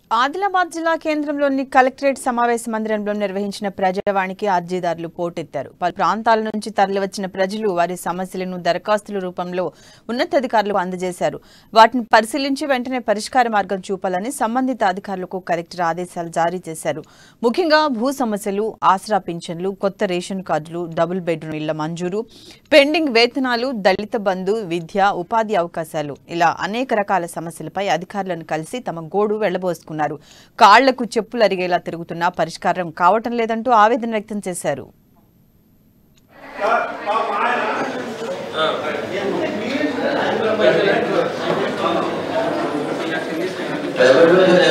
ఆదిలాబాద్ జిల్లా కేంద్రంలోని కలెక్టరేట్ సమావేశ మందిరంలో నిర్వహించిన ప్రజావాణికి అర్జీదారులు పోటెత్తారు పలు ప్రాంతాల నుంచి తరలివచ్చిన ప్రజలు వారి సమస్యలను దరఖాస్తుల రూపంలో ఉన్నతాధికారులకు అందజేశారు వాటిని పరిశీలించి వెంటనే పరిష్కార మార్గం చూపాలని సంబంధిత అధికారులకు కలెక్టర్ ఆదేశాలు జారీ చేశారు ముఖ్యంగా భూ సమస్యలు ఆసరా పింఛన్లు కొత్త రేషన్ కార్డులు డబుల్ బెడ్రూమ్ ఇళ్ల మంజూరు పెండింగ్ వేతనాలు దళిత బంధు విద్య ఉపాధి అవకాశాలు ఇలా అనేక రకాల సమస్యలపై అధికారులను కలిసి తమ గోడు వెళ్లబోసుకున్నారు కాళ్లకు చెప్పులు అరిగేలా తిరుగుతున్నా పరిష్కారం కావటం లేదంటూ ఆవేదన వ్యక్తం చేశారు ఎవరి